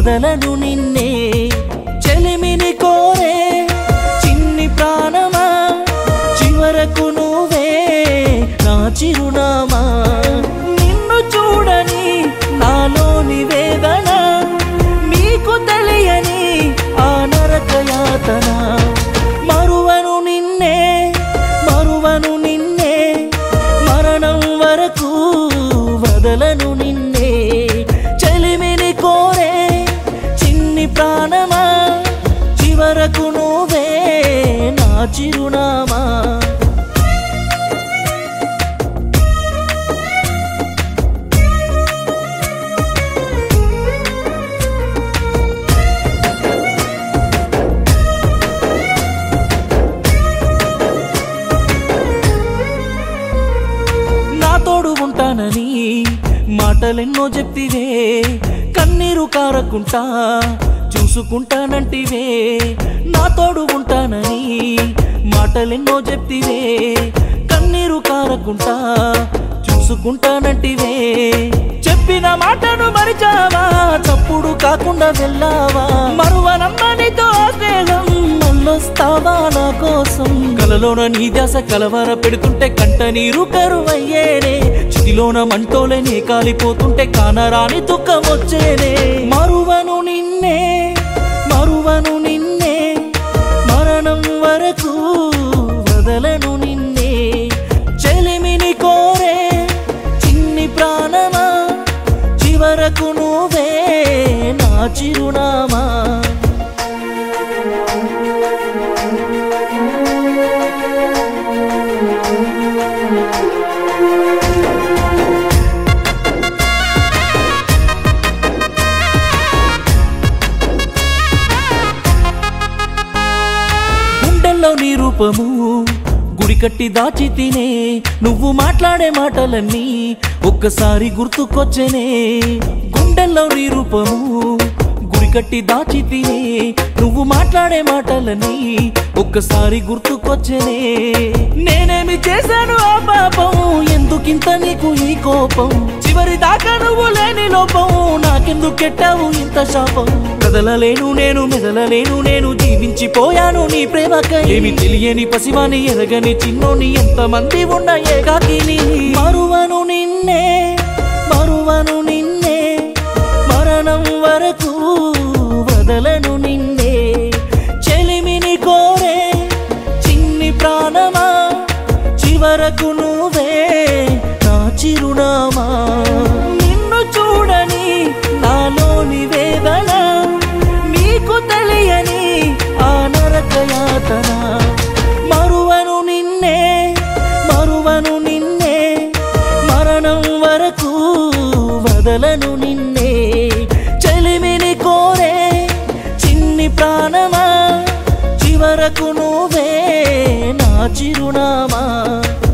వదలను నిన్నే చెలిమిని కోరే చిన్ని ప్రాణమా చివరకు నువ్వే నా చిరునామా నిన్ను చూడని నాలోని వేదన నీకు తెలియని ఆ నరక యాతన మరువను నిన్నే మరువను నిన్నే మరణం వరకు వదలను నిన్నే చెలిమిని కోరే చిన్ని ప్రాణమా చివరకు నువ్వే నా చిరునామా నా తోడు ఉంటానని మాటలెన్నో చెప్తివే కన్నీరు కారకుంటా చూసుకుంటానంటివే నా తోడు ఉంటానని మాటలెన్నో చెప్తివే కన్నీరు కారకుంటా చూసుకుంటానంటివే చెప్పిన మాటను మరిచావా తప్పుడు కాకుండా వెళ్ళావా మరువనమ్మనితో స్నేహం మళ్ళొస్తావా నా కోసం కలలోన నీ ధ్యాస కలవర పెడుతుంటే కంట నీరు కరువయ్యేనే చితిలోన మంటోలేనే కాలిపోతుంటే కానరాని దుఃఖం వచ్చేనే మరువను నిన్నే మరువను నిన్నే మరణం వరకు వదలను నిన్నే చెలిమిని కోరే చిన్ని ప్రాణమా చివరకు నువ్వే నా చిరునామా గుండెల్లో నీ రూపము గుడి కట్టి దాచి తినే నువ్వు మాట్లాడే మాటలన్నీ ఒక్కసారి గుర్తుకొచ్చెనే గుండెల్లో నీ రూపము గుడి కట్టి దాచి తినే నువ్వు మాట్లాడే మాటలన్నీ ఒక్కసారి గుర్తుకొచ్చెనే నేనేమి చేశాను ఆ పాపం ఎందుకింత నీకు ఈ కోపం చివరి దాకా నువ్వు లేని లోపం నాకెందుకు కెట్టావు ఇంత శాపం కదలలేను నేను మెదలలేను నేను జీవించిపోయాను నీ ప్రేమకై ఏమి తెలియని పసివాని ఎరగని చిన్నోని ఎంత మంది ఉన్న ఏకాకిని మరువను నిన్నే మరువను నిన్నే మరణం వరకు వదలను నిన్నే చెలిమిని కోరే చిన్ని ప్రాణమా చివరకు నువ్వే నా చిరునామా నిన్ను చూడని నాలోని వేదన నీకు తెలియని ఆ నరక యాతన మరువను నిన్నే మరువను నిన్నే మరణం వరకు వదలను నిన్నే చెలిమిని కోరే చిన్ని ప్రాణమా చివరకు నువ్వే నా చిరునామా